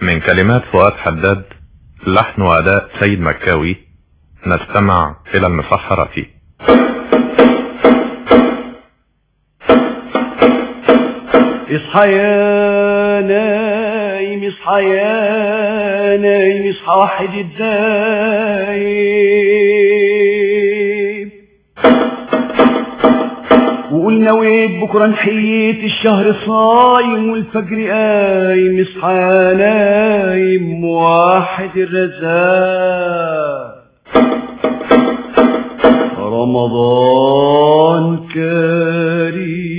من كلمات فؤاد حداد لحن وأداء سيد مكاوي نستمع إلى المسحرة اصحى يا نايم اصحى يا نايم اصحى واحد الدايم وقول نويت بكرة نحيت الشهر صايم والفجر قايم اصحى يا نايم واحد الرزاق رمضان كريم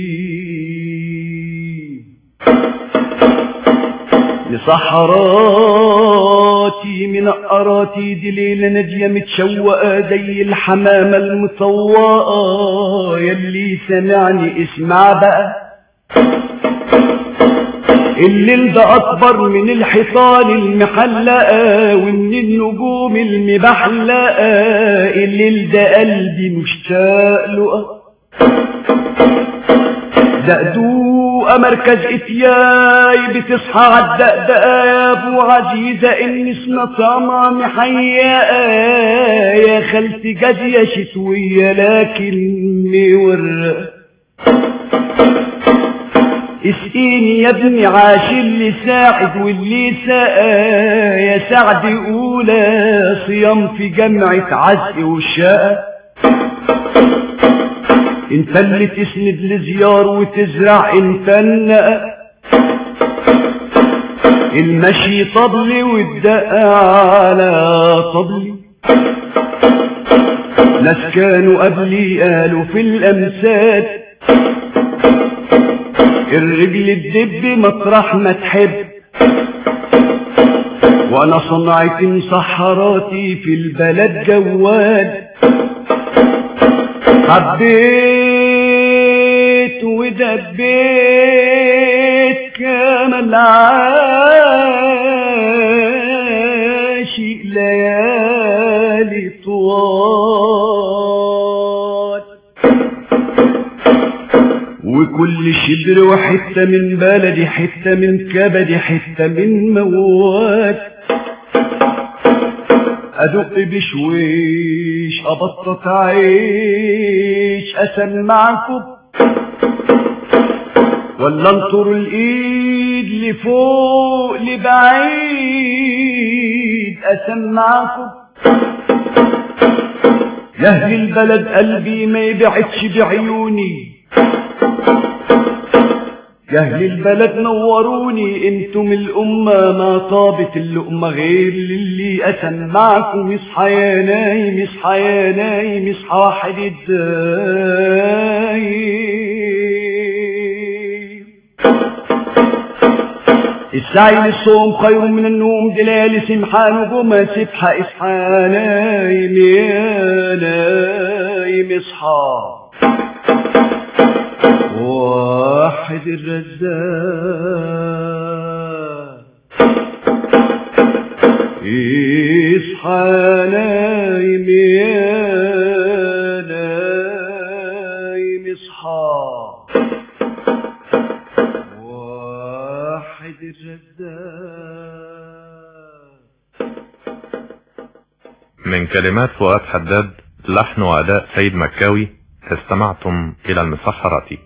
لصحراتي من أراتي دي ليلة نجية متشوقة زي الحمامة المطوقة يلي سمعني اسمع بقى الليل ده أكبر من الحيطان المحلقة ومن النجوم المبحلقة الليل ده قلبي مشتاق له دقدوقة مركز اتياي بتصحى عالدقدقة يا ابو عزيزة النسمة طعمة محيقة يا خالتي جازية شتوية لكن مورقة اسقيني يا ابني عاش اللي ساعد واللي سقى يا سعد اولى صيام في جامعة عزق وشقى انت اللي تسند لزيار وتزرع انت النقى المشي طبلي والدقة على طبلي ناس كانوا قبلي قالوا في الامثال الرجل الدب مطرح ما تحب وانا صنعت مسحراتي في البلد جوال حبيت ودبيت كامل عاشق ليالي طوال وكل شبر وحتة من بلدي حتة من كبدي حتة من مواد ادق بشويش ابطط عيش اسمعكم ولا انطر الايد لفوق لبعيد اسمعكم يا اهل البلد قلبي ما يبعدش بعيوني يا اهل البلد نوروني انتم الامة ما طابت اللقمة غير للي اسمعكم اصحى يا نايم اصحى يا نايم اصحى واحد الدايم السعي للصوم خير من النوم دلال سمحة نجوم سبحة اصحى نايم يا نايم اصحى واحد الرزاق اصحى نايم يا نايم اصحى واحد الرزاق من كلمات فؤاد حداد لحن وأداء سيد مكاوي استمعتم إلى المسحرة